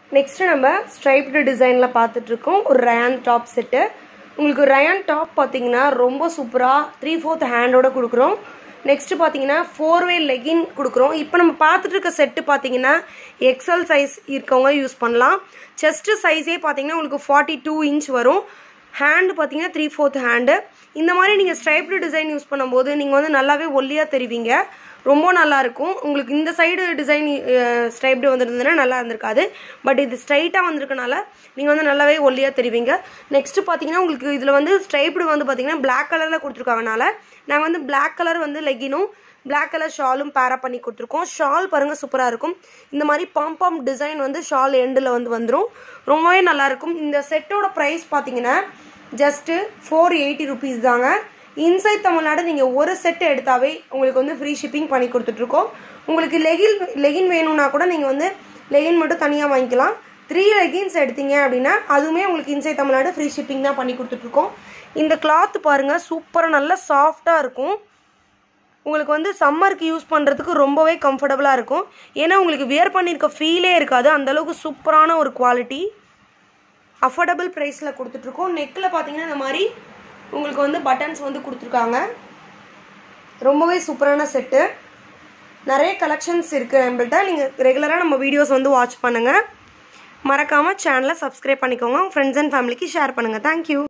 next நம்ம striped டிசைனில் பார்த்துட்ருக்கோம் ஒரு ரயான் டாப் செட்டு உங்களுக்கு ரயான் டாப் பார்த்தீங்கன்னா ரொம்ப சூப்பராக த்ரீ ஃபோர்த் ஹேண்டோட கொடுக்குறோம் நெக்ஸ்ட் பார்த்தீங்கன்னா ஃபோர் வே லெகின் கொடுக்குறோம் இப்போ நம்ம பார்த்துட்டு இருக்க செட்டு பார்த்தீங்கன்னா எக்ஸல் சைஸ் இருக்கவங்க யூஸ் பண்ணலாம் செஸ்ட் சைஸே பார்த்தீங்கன்னா உங்களுக்கு ஃபார்ட்டி டூ இன்ச் வரும் ஹேண்டு பார்த்தீங்கன்னா த்ரீ ஃபோர்த் ஹேண்டு இந்த மாதிரி நீங்கள் ஸ்ட்ரைப்டு டிசைன் யூஸ் பண்ணும்போது நீங்கள் வந்து நல்லாவே ஒல்லியாக தெரிவிங்க ரொம்ப நல்லா இருக்கும் உங்களுக்கு இந்த சைடு டிசைன் ஸ்ட்ரைப்டு வந்திருந்ததுன்னா நல்லா இருந்திருக்காது பட் இது ஸ்ட்ரைட்டாக வந்திருக்கனால நீங்கள் வந்து நல்லாவே ஒல்லியாக தெரிவிங்க நெக்ஸ்ட்டு பார்த்தீங்கன்னா உங்களுக்கு இதில் வந்து ஸ்ட்ரைப்டு வந்து பார்த்தீங்கன்னா பிளாக் கலரில் கொடுத்துருக்காங்கனால நாங்கள் வந்து பிளாக் கலர் வந்து லெகினும் பிளாக் கலர் ஷாலும் பேரா பண்ணி கொடுத்துருக்கோம் ஷால் பாருங்க சூப்பராக இருக்கும் இந்த மாதிரி பாம்பாம் டிசைன் வந்து ஷால் எண்டில் வந்து வந்துடும் ரொம்பவே நல்லாயிருக்கும் இந்த செட்டோட ப்ரைஸ் பார்த்தீங்கன்னா ஜஸ்ட்டு ஃபோர் எயிட்டி ருபீஸ் தாங்க இன்சைட் தமிழ்நாடு நீங்கள் ஒரு செட்டு எடுத்தாவே உங்களுக்கு வந்து ஃப்ரீ ஷிப்பிங் பண்ணி கொடுத்துட்ருக்கோம் உங்களுக்கு லெகின் லெகின் வேணும்னா கூட நீங்கள் வந்து லெகின் மட்டும் தனியாக வாங்கிக்கலாம் த்ரீ லெகின்ஸ் எடுத்தீங்க அப்படின்னா அதுவுமே உங்களுக்கு இன்சைட் தமிழ்நாடு ஃப்ரீ ஷிப்பிங் தான் பண்ணி கொடுத்துட்ருக்கோம் இந்த கிளாத் பாருங்கள் சூப்பராக நல்லா சாஃப்டாக இருக்கும் உங்களுக்கு வந்து சம்மருக்கு யூஸ் பண்ணுறதுக்கு ரொம்பவே கம்ஃபர்டபுளாக இருக்கும் ஏன்னா உங்களுக்கு வியர் பண்ணியிருக்க ஃபீலே இருக்காது அந்தளவுக்கு சூப்பரான ஒரு குவாலிட்டி அஃபோர்டபுள் ப்ரைஸில் கொடுத்துட்ருக்கோம் நெக்கில் பார்த்தீங்கன்னா இந்த மாதிரி உங்களுக்கு வந்து பட்டன்ஸ் வந்து கொடுத்துருக்காங்க ரொம்பவே சூப்பரான செட்டு நிறைய கலெக்ஷன்ஸ் இருக்குது நம்மள்ட்ட நீங்கள் ரெகுலராக நம்ம வீடியோஸ் வந்து வாட்ச் பண்ணுங்கள் மறக்காமல் சேனலை சப்ஸ்கிரைப் பண்ணிக்கோங்க ஃப்ரெண்ட்ஸ் அண்ட் ஃபேமிலிக்கு ஷேர் பண்ணுங்கள் தேங்க்யூ